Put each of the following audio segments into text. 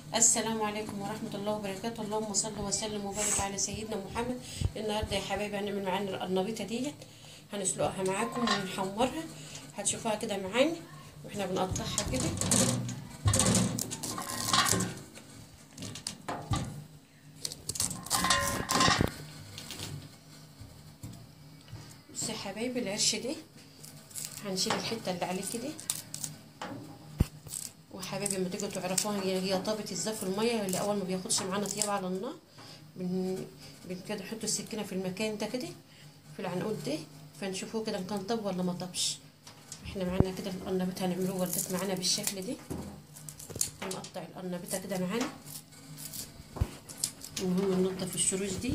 السلام عليكم ورحمة الله وبركاته اللهم صل وسلم وبارك على سيدنا محمد النهاردة يا حبايبي هنعمل معانا القرنبيطة ديت هنسلقها معاكم ونحمرها هتشوفوها كده معانا واحنا بنقطعها كده بصوا يا حبايبي العرش دي هنشيل الحتة اللي عليه كده وحبايبي لما تيجوا تعرفوها هي هي طابت ازاي في الميه اللي اول ما بياخدش معانا طياب على النار بن بن كده نحط السكينه في المكان ده كده في العنقود ده فنشوفوه كده كان طب ولا ما طبش احنا معانا كده القرنبيط هنعملوه ولدت معانا بالشكل ده هنقطع القرنبيطه كده معانا المهم ننضف الشروش دي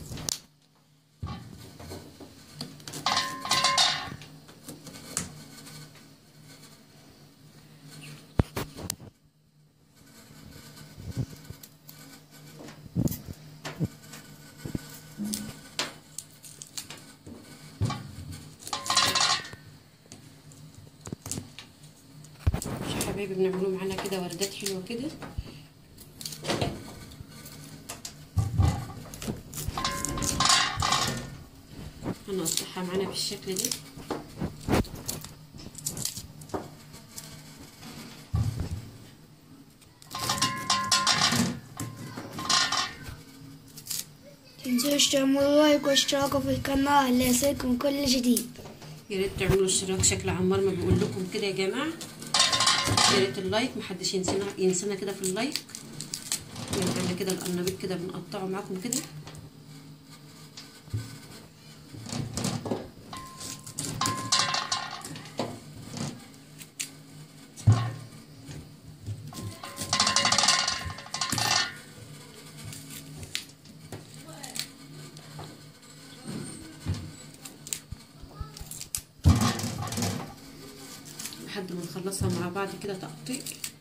حبايبي بنعملوه معانا كده وردات حلوه كده هنقطعها معانا بالشكل ده تنسوش تعملوا لايك واشتراكوا في القناة ليصلكم كل جديد يا ريت تعملوا اشتراك شكل عمار ما بيقول لكم كده يا جماعه يا ريت اللايك محدش ينسينا ينسانا كده في اللايك يعني كده القرنبيط كده بنقطعه معاكم كده لحد ما نخلصها مع بعض كده تقطيع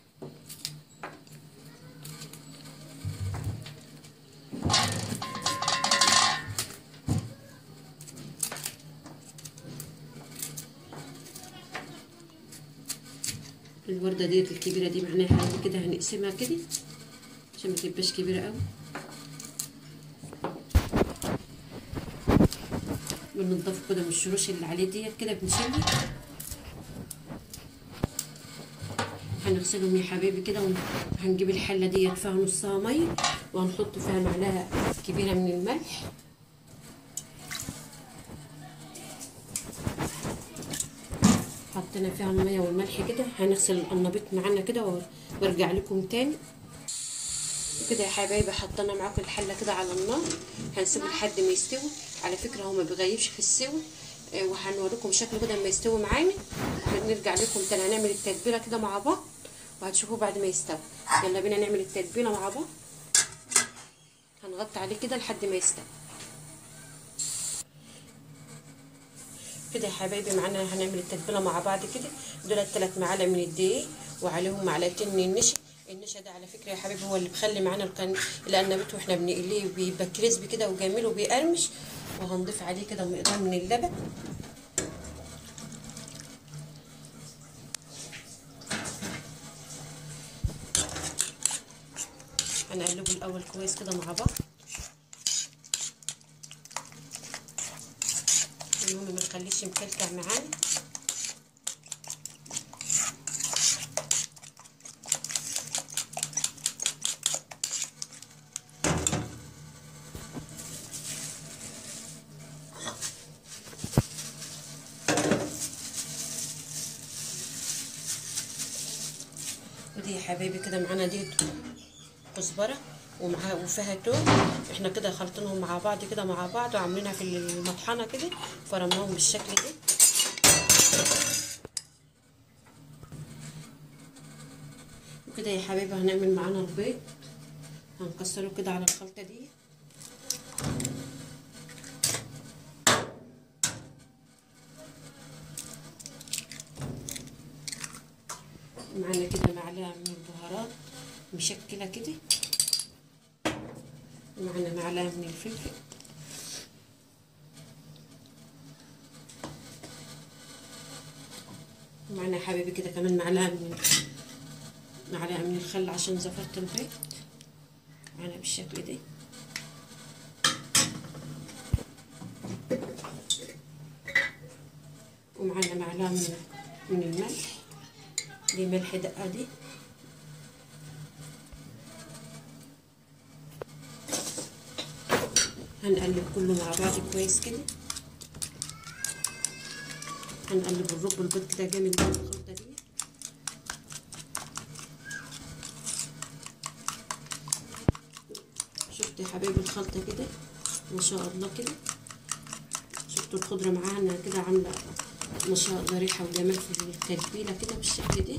الوردة ديت الكبيرة دي معناها حاجة كده هنقسمها كده عشان ما تبقاش كبيرة قوي بننضف كده من الشروش اللي عليه ديت كده بنشيلها هنغسلهم يا حبايبي كده وهنجيب الحلة ديت فيها نصها مية وهنحط فيها معلقة كبيرة من الملح حطينا فيها المية والملح كده هنغسل القرنبيط معانا كده وارجع لكم تاني كده يا حبايبي حطينا معاكم الحلة كده على النار هنسيبه لحد ما يستوي على فكرة هو ما بيغيبش في السوى وهنوريكم شكله كده لما يستوي معانا هنرجع لكم تاني هنعمل التتبيله كده مع بعض وهتشوفوه بعد ما يستوي يلا بينا نعمل التتبيله مع بعض هنغطي عليه كده لحد ما يستوي كده يا حبايبي معانا هنعمل التتبيله مع بعض كده دول ثلاث معالق من الدقيق وعليهم معلقتين من النشا النشا ده على فكره يا حبايبي هو اللي بيخلي معانا الكن القرنبيط واحنا بنقليه بيبقى كريسبي كده وجميل وبيقرمش وهنضيف عليه كده مقدار من اللبن هنقلبه الاول كويس كده مع بعض المهم ما نخليش مكلكع معانا ودي يا حبايبي كده معانا دي كزبره ومعاها وفيها توم احنا كده خلطينهم مع بعض كده مع بعض وعاملينها في المطحنه كده فرمناهم بالشكل ده وكده يا حبايبي هنعمل معانا البيض هنكسره كده على الخلطه دي معانا كده معلقه من البهارات مشكله كده ومعنا معلقه من الفلفل ومعنا يا حبيبي كده كمان معلقه من معلقة من الخل عشان زفرة البيض معانا بالشكل ده ومعانا معلقة من من الملح دي ملح دقة دي هنقلب كله مع بعض كويس كده هنقلب الرب البيض كده جامد مع الخلطة دي شفتوا يا حبايبي الخلطة كده ما شاء الله كده شفتوا الخضرة معانا كده عاملة ما شاء الله ريحة وجمال في التتبيلة كده بالشكل ده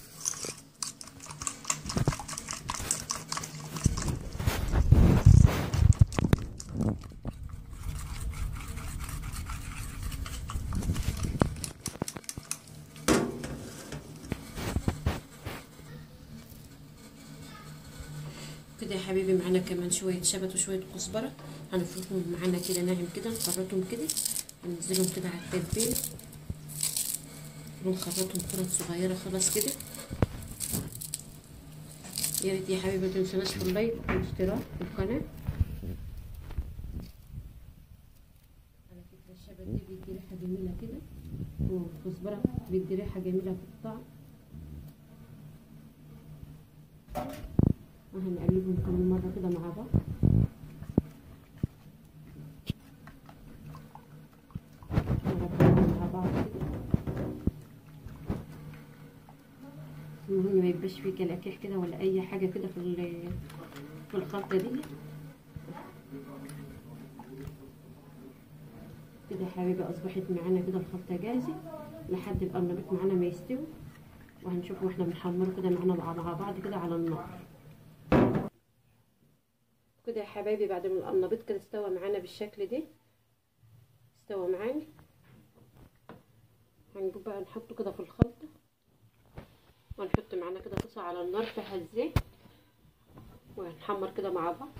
كده يا حبيبي معانا كمان شوية شبت وشوية كزبرة هنفركهم معانا كده ناعم كده نخرطهم كده هننزلهم كده على التتبيلة ونخرطهم خرط صغيرة خلاص كده يا ريت يا حبيبي متنسوناش في اللايك والاشتراك في القناة على فكرة الشبت دي بيدي ريحة جميلة كده والكزبرة بيدي ريحة جميلة في الطعم وهنقلبهم كمان مرة كده مع بعض نقلبهم مع بعض كده المهم ما يبقاش فيه كلاكيح كده ولا اي حاجة كده في في الخلطة دي كده يا حبيبي اصبحت معانا كده الخلطة جاهزة لحد القرنبيط معانا ما يستوي وهنشوفه واحنا بنحمره كده معانا مع بعض كده على النار كده يا حبايبي بعد ما القرنبيط كده استوى معانا بالشكل ده استوى معانا هنجيب بقى نحطه كده في الخلطة ونحط معانا كده طاسة على النار فيها الزيت وهنحمر كده مع بعض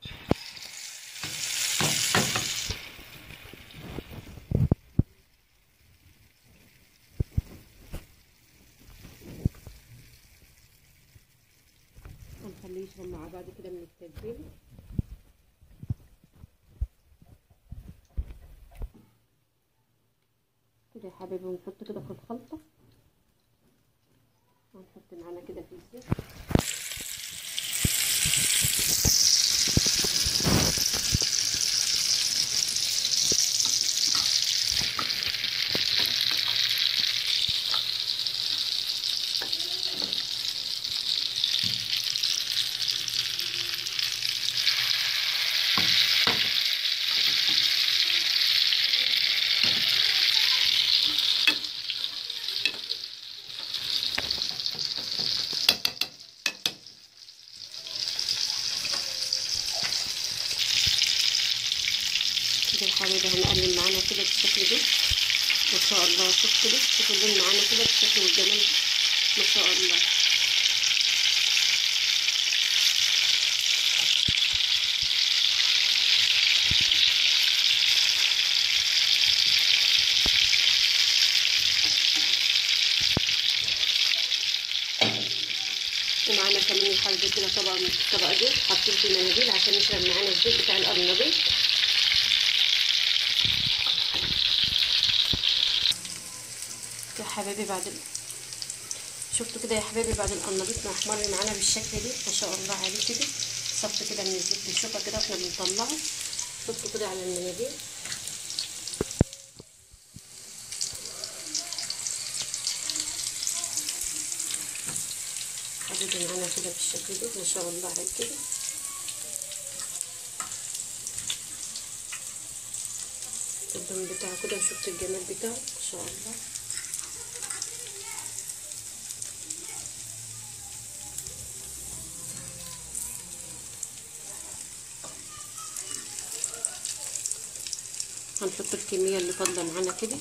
هنخليه يشرب مع بعض كده من التتبيله كده يا حبايبي ونحط كده في الخلطة ونحط معانا كده في الزيت كده يا حبايبي هنقلب معانا كده بالشكل ده ما شاء الله شوف كده شوفوا اللون معانا كده بالشكل والجمال ما شاء الله ومعانا كمان الحاجة كده طبعا الطبقة دي حاطين في مناديل عشان يشرب معانا الزيت بتاع القرنبيط يا حبايبي بعد ال... شفتوا كده يا حبايبي بعد القرنبيط ما احمر معانا بالشكل ده ما شاء الله عليه كده صف كده من الزيت بالشوكه كده واحنا بنطلعه شفتوا كده على المناديل حبيبي معانا كده بالشكل ده ما شاء الله عليه كده اللون بتاعه كده وشفت الجمال بتاعه ما شاء الله هنحط الكمية اللي فاضلة معانا كده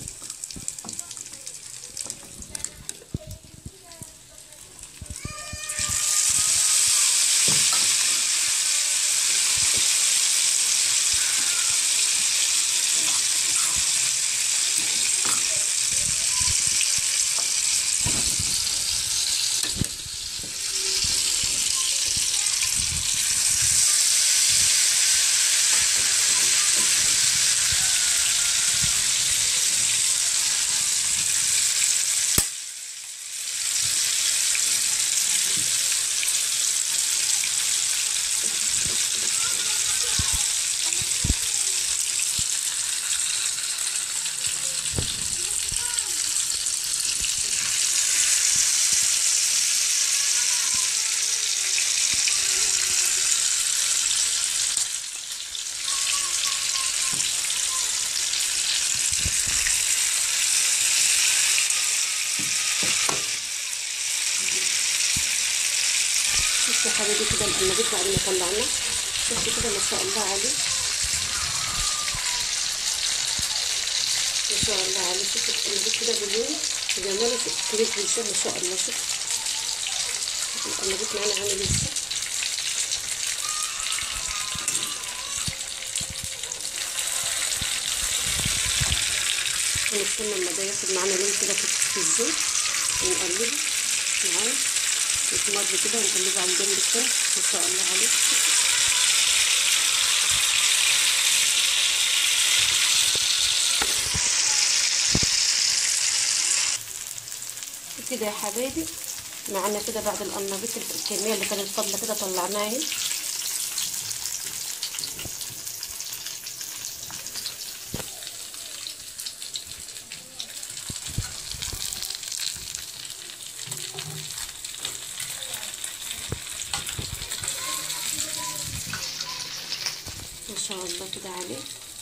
شفتوا يا حبايبي كده القرنبيط بعد ما طلعناه شفتوا كده ما شاء الله عليه ما شاء الله عليه شفتوا القرنبيط كده بلونه وجماله كبير ازاي ما شاء الله شفتوا القرنبيط معانا عامل ازاي هنستنى لما ده ياخد معانا لون كده في الزيت ونقلبه معانا يتمر كده ونقلبه على الجنب التاني ما شاء الله عليه كده يا حبايبي معانا كده بعد القرنبيط الكمية اللي كانت فاضلة كده طلعناها اهي ما شاء الله كده عليه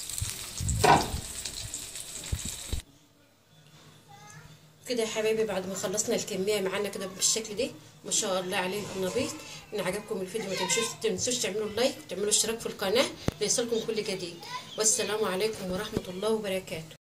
كده يا حبايبي بعد ما خلصنا الكميه معانا كده بالشكل ده ما شاء الله عليه القرنبيط ان عجبكم الفيديو ما تنسوش تنسوش تعملوا لايك وتعملوا اشتراك في القناه ليصلكم كل جديد والسلام عليكم ورحمه الله وبركاته